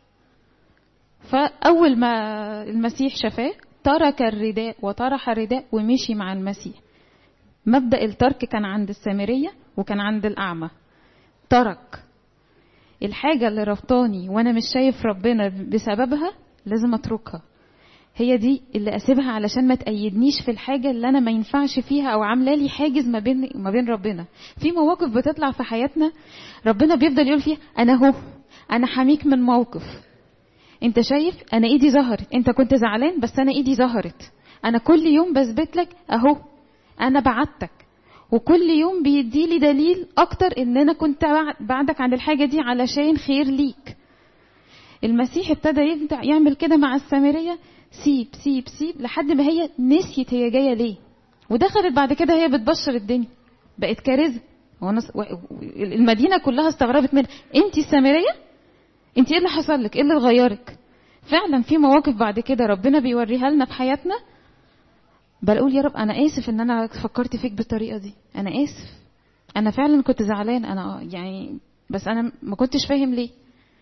فاول ما المسيح شافاه ترك الرداء وطرح الرداء ومشي مع المسيح مبدا الترك كان عند السامريه وكان عند الاعمى ترك الحاجه اللي ربطاني وانا مش شايف ربنا بسببها لازم اتركها هي دي اللي اسيبها علشان ما تأيدنيش في الحاجه اللي انا ما ينفعش فيها او عامله لي حاجز ما بين ما بين ربنا في مواقف بتطلع في حياتنا ربنا بيفضل يقول فيها انا اهو انا حميك من موقف انت شايف انا ايدي ظهرت انت كنت زعلان بس انا ايدي ظهرت انا كل يوم بثبت لك اهو انا بعدتك وكل يوم بيدي لي دليل اكتر ان انا كنت بعدك عن الحاجه دي علشان خير ليك المسيح ابتدى يبدع يعمل كده مع السامريه سيب سيب سيب لحد ما هي نسيت هي جايه ليه ودخلت بعد كده هي بتبشر الدنيا بقت كارثه ونص... و... المدينه كلها استغربت منها انت السامريه انت ايه اللي حصل لك ايه اللي غيرك فعلا في مواقف بعد كده ربنا بيوريها لنا في حياتنا بقول يا رب انا اسف ان انا فكرت فيك بالطريقه دي انا اسف انا فعلا كنت زعلان انا يعني بس انا ما كنتش فاهم ليه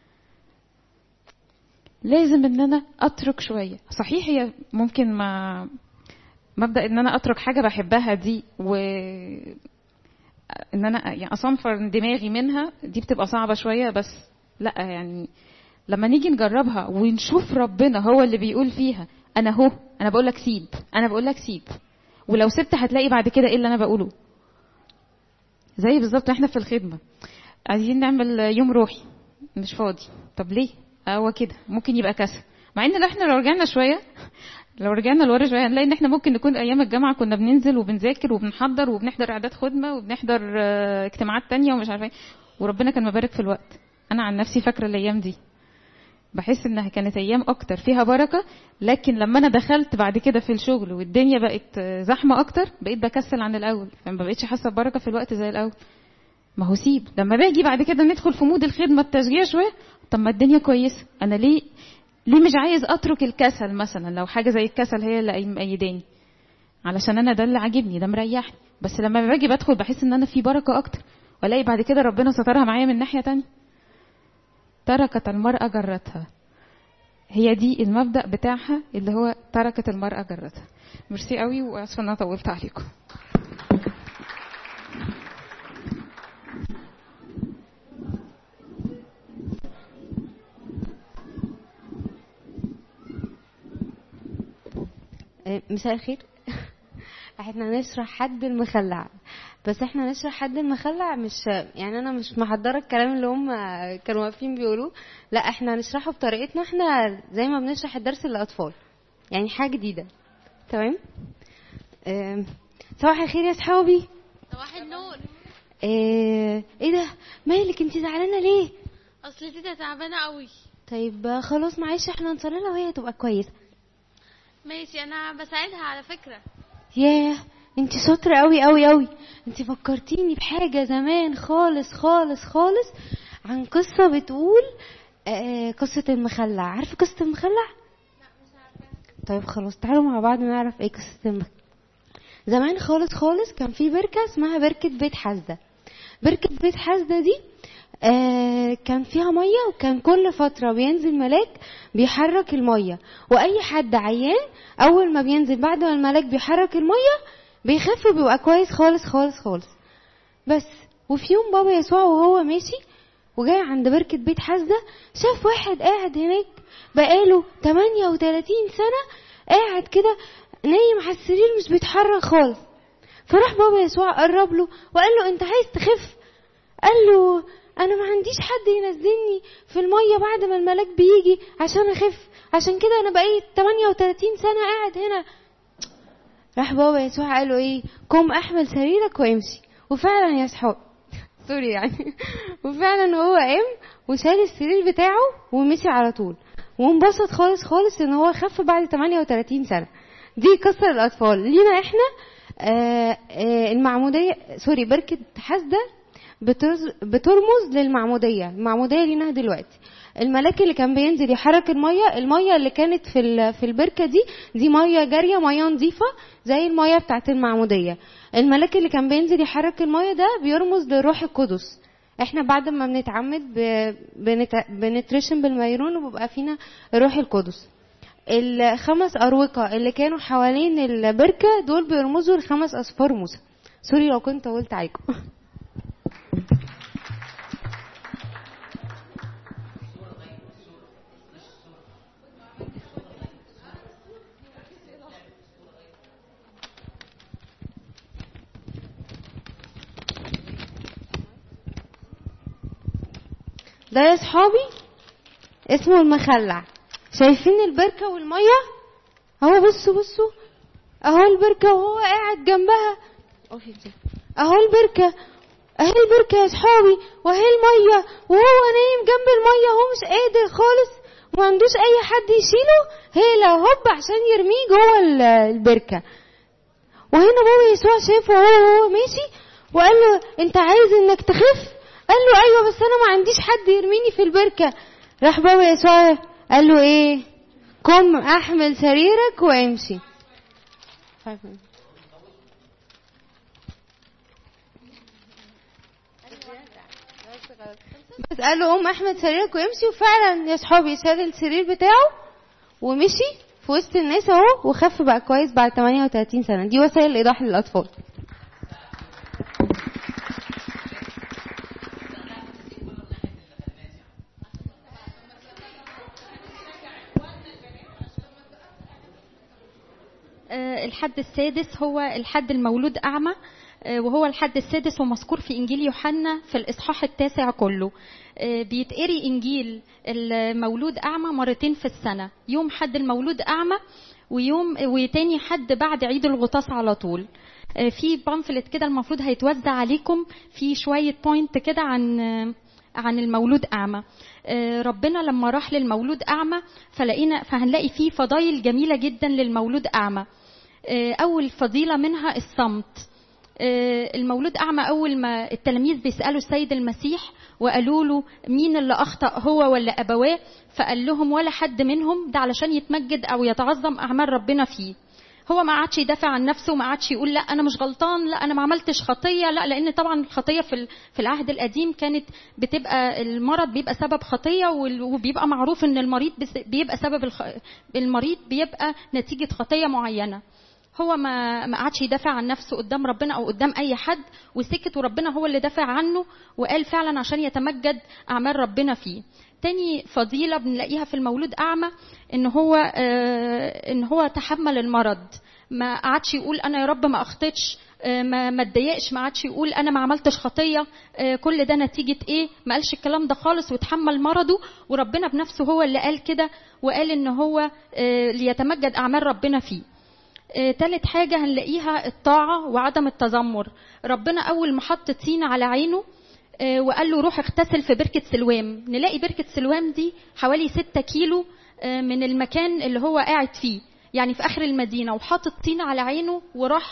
لازم ان انا اترك شويه صحيح هي ممكن ما مبدا ان انا اترك حاجه بحبها دي و ان انا يعني اصنفر دماغي منها دي بتبقى صعبه شويه بس لا يعني لما نيجي نجربها ونشوف ربنا هو اللي بيقول فيها انا هو انا بقول لك سيب انا بقول لك سيب ولو سبت هتلاقي بعد كده ايه اللي انا بقوله زي بالظبط احنا في الخدمه عايزين نعمل يوم روحي مش فاضي طب ليه هو كده ممكن يبقى كسل مع ان لو احنا لو رجعنا شويه لو رجعنا لورا شويه هنلاقي ان احنا ممكن نكون ايام الجامعه كنا بننزل وبنذاكر وبنحضر وبنحضر اعداد خدمه وبنحضر اه اجتماعات تانية ومش عارفه ايه وربنا كان مبارك في الوقت انا عن نفسي فاكره الايام دي بحس انها كانت ايام اكتر فيها بركه لكن لما انا دخلت بعد كده في الشغل والدنيا بقت زحمه اكتر بقيت بكسل عن الاول فما بقتش حاسه ببركه في الوقت زي الاول ما هو سيب لما باجي بعد كده ندخل في مود الخدمه التشجيع شويه طب ما الدنيا كويسه انا ليه ليه مش عايز اترك الكسل مثلا لو حاجه زي الكسل هي اللي مأيداني علشان انا ده اللي عاجبني ده مريحني بس لما باجي بدخل بحس ان انا في بركه اكتر والاقي بعد كده ربنا سترها معايا من ناحيه تانية تركت المرأة جرتها هي دي المبدأ بتاعها اللي هو تركت المرأة جرتها ميرسي قوي واسفه ان انا طولت عليكم
مساء الخير احنا نشرح حد المخلع بس احنا نشرح حد المخلع مش يعني انا مش محضره الكلام اللي هم كانوا واقفين بيقولوه لا احنا هنشرحه بطريقتنا احنا زي ما بنشرح الدرس للاطفال يعني حاجه جديده تمام اه صباح الخير يا صحابي
صباح النور
اه ايه ده مالك انت زعلانه ليه
اصل تيتا تعبانه قوي
طيب خلاص معلش احنا نصلي لها وهي تبقى كويسه
ماشي انا بساعدها على فكره
ياه انت شاطره قوي قوي قوي انت فكرتيني بحاجه زمان خالص خالص خالص عن قصة بتقول آه، قصة المخلع عارفة قصة المخلع؟ طيب خلاص تعالوا مع بعض نعرف ايه قصة المخلع زمان خالص خالص كان في بركة اسمها بركة بيت حزدة بركة بيت حزدة دي آه كان فيها مية وكان كل فترة بينزل ملاك بيحرك المية وأي حد عيان أول ما بينزل بعد ما الملاك بيحرك المية بيخف وبيبقى كويس خالص خالص خالص بس وفي يوم بابا يسوع وهو ماشي وجاي عند بركة بيت حزدة شاف واحد قاعد هناك بقاله 38 سنة قاعد كده نايم على السرير مش بيتحرك خالص فراح بابا يسوع قرب له وقال له انت عايز تخف قال له انا ما عنديش حد ينزلني في الميه بعد ما الملاك بيجي عشان اخف عشان كده انا بقيت 38 سنه قاعد هنا راح بابا يسوع قال له ايه قم احمل سريرك وامشي وفعلا يا صحاب سوري يعني وفعلا هو قام وشال السرير بتاعه ومشي على طول وانبسط خالص خالص ان هو خف بعد 38 سنه دي قصه للاطفال لينا احنا آه آه المعموديه سوري بركه حسده بترز- بترمز للمعموديه المعموديه لينا دلوقتي الملاك اللي كان بينزل يحرك الميه الميه اللي كانت في ال- في البركه دي دي ميه جاريه ميه نظيفه زي الميه بتاعت المعموديه الملاك اللي كان بينزل يحرك الميه ده بيرمز للروح القدس احنا بعد ما بنتعمد ب- بنت- بنترشم بالميرون وبيبقى فينا الروح القدس الخمس أروقة اللي كانوا حوالين البركة دول بيرمزوا لخمس أصفار موسى سوري لو كنت قلت عليكم ده يا صحابي اسمه المخلع شايفين البركة والمية اهو بصوا بصوا اهو البركة وهو قاعد جنبها اهو البركة اهي البركة يا صحابي واهي المية وهو نايم جنب المية هو مش قادر خالص وما عندوش اي حد يشيله هي لو هوب عشان يرميه جوه ال- البركة وهنا بابا يسوع شافه وهو وهو ماشي وقال له انت عايز انك تخف قال له ايوه بس انا ما عنديش حد يرميني في البركة راح بابا يسوع قال له ايه قم احمل سريرك وامشي بس قال له قوم احمل سريرك وامشي وفعلا يا صحابي شال السرير بتاعه ومشي في وسط الناس اهو وخف بقى كويس بعد 38 سنه دي وسائل الايضاح للاطفال
آه، الحد السادس هو الحد المولود أعمى آه، وهو الحد السادس ومذكور في إنجيل يوحنا في الإصحاح التاسع كله آه، بيتقري إنجيل المولود أعمى مرتين في السنة يوم حد المولود أعمى ويوم وتاني حد بعد عيد الغطاس على طول آه، في بامفلت كده المفروض هيتوزع عليكم في شوية بوينت كده عن آه، عن المولود أعمى آه، ربنا لما راح للمولود أعمى فلقينا فهنلاقي فيه فضايل جميلة جدا للمولود أعمى آه، أول فضيلة منها الصمت آه، المولود أعمى أول ما التلاميذ بيسألوا السيد المسيح وقالوا له مين اللي أخطأ هو ولا أبواه فقال لهم ولا حد منهم ده علشان يتمجد أو يتعظم أعمال ربنا فيه هو ما قعدش يدافع عن نفسه وما قعدش يقول لا انا مش غلطان لا انا ما عملتش خطيه لا لان طبعا الخطيه في ال- في العهد القديم كانت بتبقى المرض بيبقى سبب خطيه وال- وبيبقى معروف ان المريض بس- بيبقى سبب الخ... المريض بيبقى نتيجه خطيه معينه هو ما ما قعدش يدافع عن نفسه قدام ربنا او قدام اي حد وسكت وربنا هو اللي دافع عنه وقال فعلا عشان يتمجد اعمال ربنا فيه تاني فضيله بنلاقيها في المولود اعمى ان هو آه، ان هو تحمل المرض ما قعدش يقول انا يا رب ما اخطيتش آه، ما ما اتضايقش ما قعدش يقول انا ما عملتش خطيه آه، كل ده نتيجه ايه ما قالش الكلام ده خالص وتحمل مرضه وربنا بنفسه هو اللي قال كده وقال ان هو آه، ليتمجد اعمال ربنا فيه آه، تالت حاجة هنلاقيها الطاعة وعدم التذمر ربنا أول ما حط طين على عينه آه، وقال له روح اغتسل في بركة سلوام نلاقي بركة سلوام دي حوالي ستة كيلو آه، من المكان اللي هو قاعد فيه يعني في آخر المدينة وحاطط طين على عينه وراح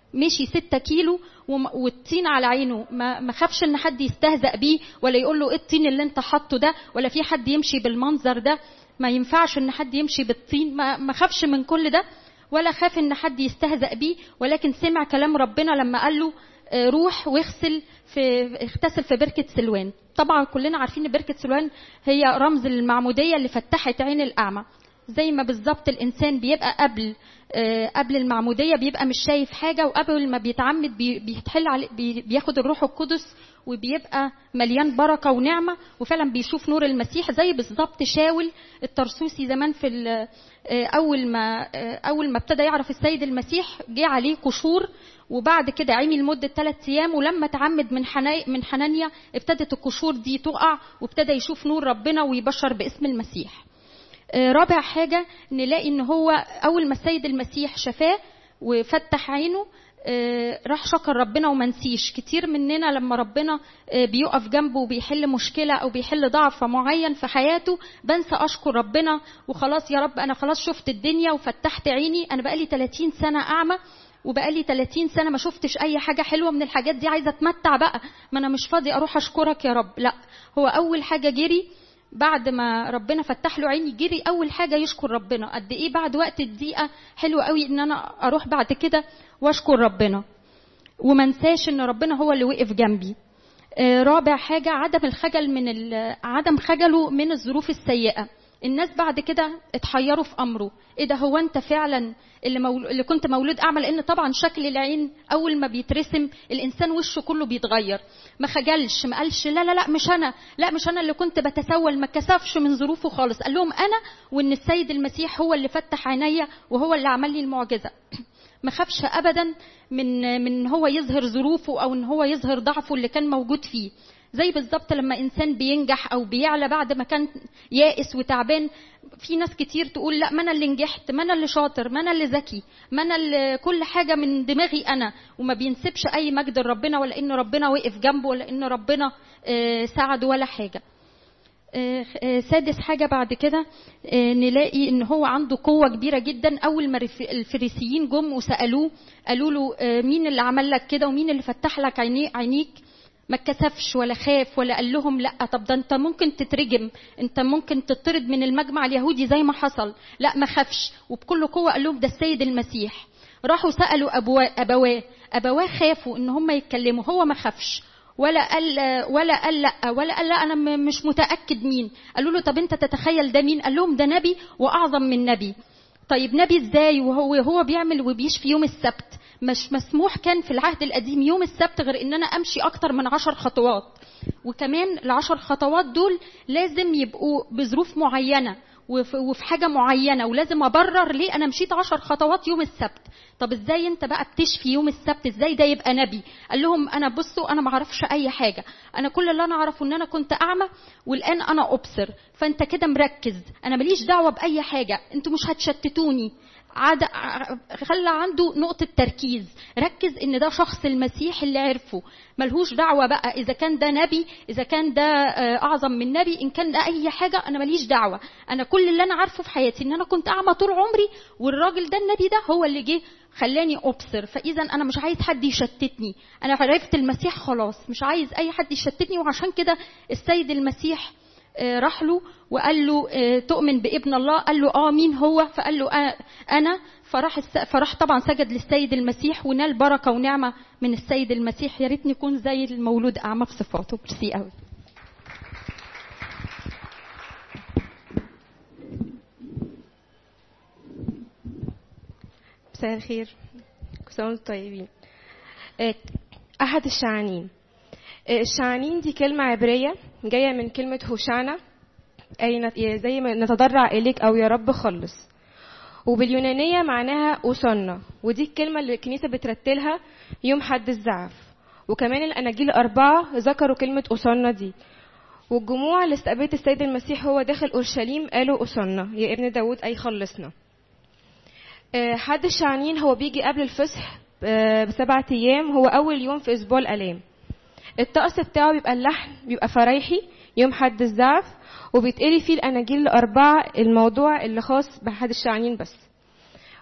مشي ستة كيلو وم- والطين على عينه ما ما خافش ان حد يستهزأ بيه ولا يقول له ايه الطين اللي انت حاطه ده ولا في حد يمشي بالمنظر ده ما ينفعش ان حد يمشي بالطين ما ما خافش من كل ده ولا خاف ان حد يستهزأ بيه ولكن سمع كلام ربنا لما قال له آه، روح واغسل في اغتسل في بركة سلوان طبعا كلنا عارفين ان بركة سلوان هي رمز المعمودية اللي فتحت عين الأعمى زي ما بالظبط الانسان بيبقى قبل آه، قبل المعموديه بيبقى مش شايف حاجه وقبل ما بيتعمد بي- بيتحل عليه بي- بياخد الروح القدس وبيبقى مليان بركه ونعمه وفعلا بيشوف نور المسيح زي بالظبط شاول الترسوسي زمان في ال- آه، اول ما آه، اول ما ابتدى يعرف السيد المسيح جه عليه قشور وبعد كده عمي لمده ثلاث ايام ولما تعمد من حنا- من حنانيا ابتدت القشور دي تقع وابتدى يشوف نور ربنا ويبشر باسم المسيح آه، رابع حاجة نلاقي ان هو اول ما السيد المسيح شفاه وفتح عينه آه، راح شكر ربنا ومنسيش كتير مننا لما ربنا آه، بيقف جنبه وبيحل مشكلة او بيحل ضعف معين في حياته بنسى اشكر ربنا وخلاص يا رب انا خلاص شفت الدنيا وفتحت عيني انا بقالي 30 سنة اعمى وبقالي 30 سنة ما شفتش أي حاجة حلوة من الحاجات دي عايزة أتمتع بقى ما أنا مش فاضي أروح أشكرك يا رب لا هو أول حاجة جري بعد ما ربنا فتح له عيني جري اول حاجه يشكر ربنا قد ايه بعد وقت الضيقه حلو قوي ان انا اروح بعد كده واشكر ربنا وما انساش ان ربنا هو اللي وقف جنبي آه، رابع حاجه عدم الخجل من ال- عدم خجله من الظروف السيئه الناس بعد كده اتحيروا في امره ايه ده هو انت فعلا اللي, مول... اللي كنت مولود اعمى لان طبعا شكل العين اول ما بيترسم الانسان وشه كله بيتغير ما خجلش ما قالش لا لا لا مش انا لا مش انا اللي كنت بتسول ما كسفش من ظروفه خالص قال لهم انا وان السيد المسيح هو اللي فتح عينيا وهو اللي عمل لي المعجزه ما خافش ابدا من من إن هو يظهر ظروفه او ان هو يظهر ضعفه اللي كان موجود فيه زي بالظبط لما انسان بينجح او بيعلى بعد ما كان يائس وتعبان في ناس كتير تقول لا ما انا اللي نجحت ما انا اللي شاطر ما انا اللي ذكي ما انا اللي كل حاجه من دماغي انا وما بينسبش اي مجد لربنا ولا ان ربنا وقف جنبه ولا ان ربنا آه، ساعده ولا حاجه آه، آه، سادس حاجة بعد كده آه، نلاقي ان هو عنده قوة كبيرة جدا اول ما الف- الفريسيين جم وسألوه قالوا له آه، مين اللي عمل لك كده ومين اللي فتح لك عيني- عينيك ما اتكسفش ولا خاف ولا قال لهم لا طب ده انت ممكن تترجم انت ممكن تطرد من المجمع اليهودي زي ما حصل لا ما خافش وبكل قوة قال لهم ده السيد المسيح راحوا سألوا أبواه أبواه أبواه خافوا إن هم يتكلموا هو ما خافش ولا قال ولا قال لا ولا قال لا انا م- مش متاكد مين قالوا له طب انت تتخيل ده مين قال لهم ده نبي واعظم من نبي طيب نبي ازاي وهو هو بيعمل وبيشفي يوم السبت مش مسموح كان في العهد القديم يوم السبت غير ان انا امشي اكتر من عشر خطوات وكمان العشر خطوات دول لازم يبقوا بظروف معينه وفي وفي حاجه معينه ولازم ابرر ليه انا مشيت عشر خطوات يوم السبت طب ازاي انت بقى بتشفي يوم السبت ازاي ده يبقى نبي قال لهم انا بصوا انا ما اعرفش اي حاجه انا كل اللي انا اعرفه ان انا كنت اعمى والان انا ابصر فانت كده مركز انا ماليش دعوه باي حاجه انتوا مش هتشتتوني عاد ع- خلى عنده نقطة تركيز ركز ان ده شخص المسيح اللي عرفه ملهوش دعوة بقى اذا كان ده نبي اذا كان ده آه، اعظم من نبي ان كان ده اي حاجة انا ماليش دعوة انا كل اللي انا عارفه في حياتي ان انا كنت اعمى طول عمري والراجل ده النبي ده هو اللي جه خلاني ابصر فاذا انا مش عايز حد يشتتني انا عرفت المسيح خلاص مش عايز اي حد يشتتني وعشان كده السيد المسيح آه، راح له وقال له آه، تؤمن بابن الله قال له اه مين هو فقال له آه، انا فراح الس... فراح طبعا سجد للسيد المسيح ونال بركه ونعمه من السيد المسيح يا ريت نكون زي المولود اعمى في صفاته ميرسي قوي
مساء الخير كل سنة وانتم طيبين آه، أحد الشعانين آه، الشعانين دي كلمة عبرية جاية من كلمة هوشانا أي نت- زي ما نتضرع إليك أو يا رب خلص وباليونانية معناها أوصلنا ودي الكلمة اللي الكنيسة بترتلها يوم حد الزعف وكمان الأناجيل الأربعة ذكروا كلمة أوصلنا دي والجموع اللي استقبلت السيد المسيح هو داخل أورشليم قالوا أوصلنا يا ابن داود أي خلصنا آه، حد الشعانين هو بيجي قبل الفصح آه، بسبعة أيام هو أول يوم في أسبوع الآلام الطقس بتاعه بيبقى اللحن بيبقى فرايحي يوم حد الزعف وبيتقري فيه الأناجيل الأربعة الموضوع اللي خاص بحد الشعانين بس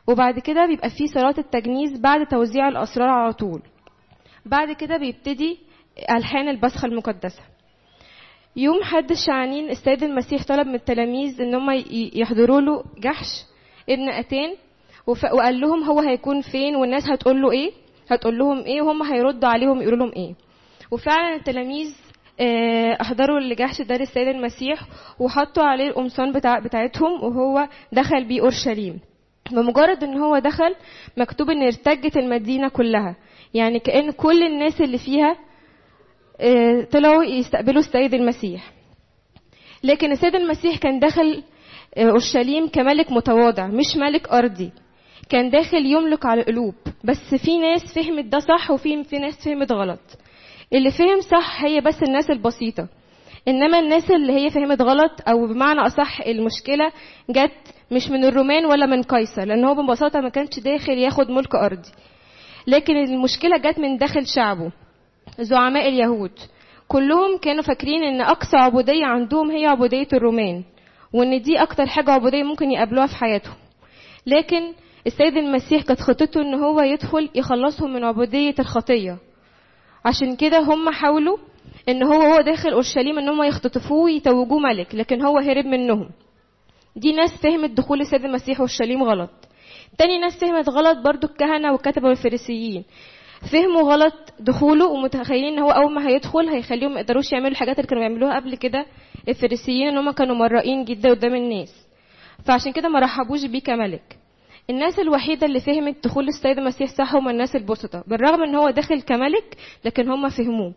وبعد كده بيبقى فيه صلاة التجنيز بعد توزيع الأسرار على طول بعد كده بيبتدي ألحان البصخة المقدسة يوم حد الشعانين السيد المسيح طلب من التلاميذ ان هم ي- يحضروا له جحش ابن اتان وف- وقال لهم هو هيكون فين والناس هتقول له ايه هتقول لهم ايه وهم هيردوا عليهم يقولوا لهم ايه وفعلا التلاميذ آه، احضروا الجحش ده للسيد المسيح وحطوا عليه القمصان بتاع بتاعتهم وهو دخل بيه اورشليم بمجرد ان هو دخل مكتوب ان ارتجت المدينه كلها يعني كأن كل الناس اللي فيها آه، طلعوا يستقبلوا السيد المسيح لكن السيد المسيح كان داخل آه، اورشليم كملك متواضع مش ملك ارضي كان داخل يملك على القلوب بس في ناس فهمت ده صح وفي في ناس فهمت غلط اللي فهم صح هي بس الناس البسيطه انما الناس اللي هي فهمت غلط او بمعنى اصح المشكله جت مش من الرومان ولا من قيصر لان هو ببساطه ما كانش داخل ياخد ملك ارضي لكن المشكله جت من داخل شعبه زعماء اليهود كلهم كانوا فاكرين ان اقصى عبوديه عندهم هي عبوديه الرومان وان دي اكتر حاجه عبوديه ممكن يقابلوها في حياتهم لكن السيد المسيح كانت خطته ان هو يدخل يخلصهم من عبوديه الخطيه عشان كده هم حاولوا ان هو هو داخل اورشليم ان هم يختطفوه ويتوجوه ملك لكن هو هرب منهم دي ناس فهمت دخول السيد المسيح اورشليم غلط تاني ناس فهمت غلط برضو الكهنه والكتبه والفريسيين فهموا غلط دخوله ومتخيلين ان هو اول ما هيدخل هيخليهم ما يقدروش يعملوا الحاجات اللي كانوا بيعملوها قبل كده الفريسيين ان هم كانوا مرائين جدا قدام الناس فعشان كده ما رحبوش بيه كملك الناس الوحيدة اللي فهمت دخول السيد المسيح صح هم الناس البسطة بالرغم ان هو داخل كملك لكن هم فهموه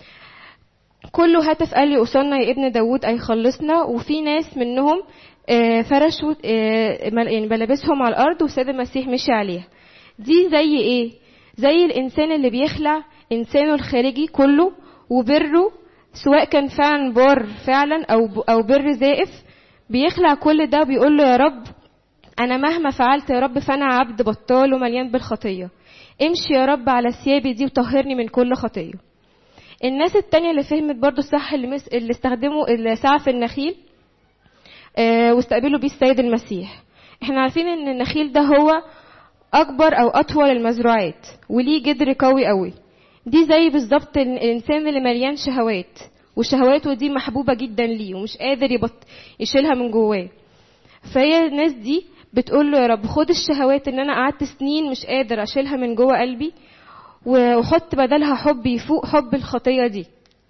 كله هتف قال لي أوصلنا يا ابن داود أي خلصنا وفي ناس منهم آه، فرشوا آه، مل- يعني ملابسهم على الأرض والسيد المسيح مشي عليها دي زي إيه؟ زي الإنسان اللي بيخلع إنسانه الخارجي كله وبره سواء كان فعلا بار فعلا أو أو بر زائف بيخلع كل ده بيقول له يا رب أنا مهما فعلت يا رب فأنا عبد بطال ومليان بالخطية امشي يا رب على ثيابي دي وطهرني من كل خطية الناس التانية اللي فهمت برضو الصح اللي, مس... اللي استخدموا السعف النخيل آه واستقبلوا بيه السيد المسيح احنا عارفين ان النخيل ده هو اكبر او اطول المزروعات وليه جدر قوي قوي دي زي بالظبط ال- الانسان اللي مليان شهوات وشهواته دي محبوبة جدا ليه ومش قادر يبط... يشيلها من جواه فهي الناس دي بتقول له يا رب خد الشهوات ان انا قعدت سنين مش قادر اشيلها من جوه قلبي وحط بدلها حب يفوق حب الخطية دي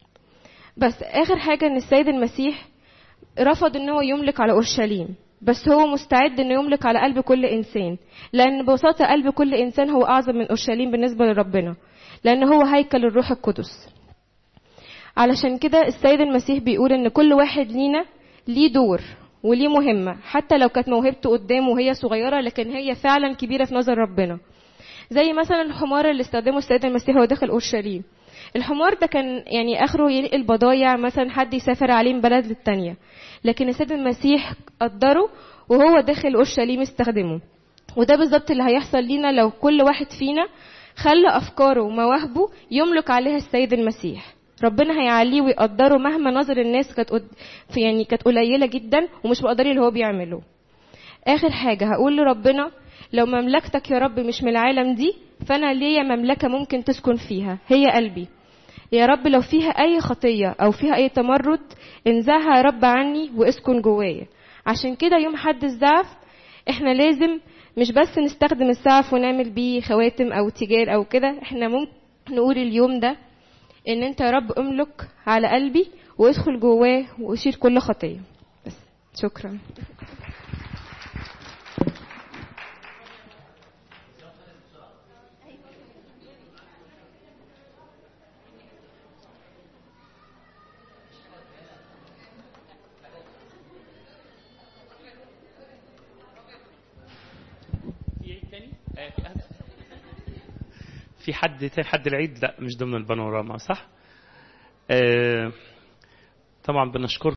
بس اخر حاجة ان السيد المسيح رفض ان هو يملك على اورشليم بس هو مستعد انه يملك على قلب كل انسان لان ببساطة قلب كل انسان هو اعظم من اورشليم بالنسبة لربنا لان هو هيكل الروح القدس علشان كده السيد المسيح بيقول ان كل واحد لينا ليه دور وليه مهمة حتى لو كانت موهبته قدامه وهي صغيرة لكن هي فعلا كبيرة في نظر ربنا زي مثلا الحمار اللي استخدمه السيد المسيح وهو داخل اورشليم الحمار ده كان يعني اخره ينقل بضايع مثلا حد يسافر عليه من بلد للتانية لكن السيد المسيح قدره وهو داخل اورشليم استخدمه وده بالظبط اللي هيحصل لينا لو كل واحد فينا خلى افكاره ومواهبه يملك عليها السيد المسيح ربنا هيعليه ويقدره مهما نظر الناس كانت قد- في يعني كانت قليله جدا ومش مقدرين اللي هو بيعمله اخر حاجه هقول لربنا لو مملكتك يا رب مش من العالم دي فانا ليا مملكه ممكن تسكن فيها هي قلبي يا رب لو فيها اي خطيه او فيها اي تمرد انزعها يا رب عني واسكن جوايا عشان كده يوم حد الزعف احنا لازم مش بس نستخدم السعف ونعمل بيه خواتم او تيجان او كده احنا ممكن نقول اليوم ده ان انت يا رب املك على قلبي وادخل جواه واشيل كل خطيه بس شكرا
في عيد تاني؟ آه، في أهل- في حد تاني حد العيد لا مش ضمن البانوراما صح؟ آه، طبعا بنشكركم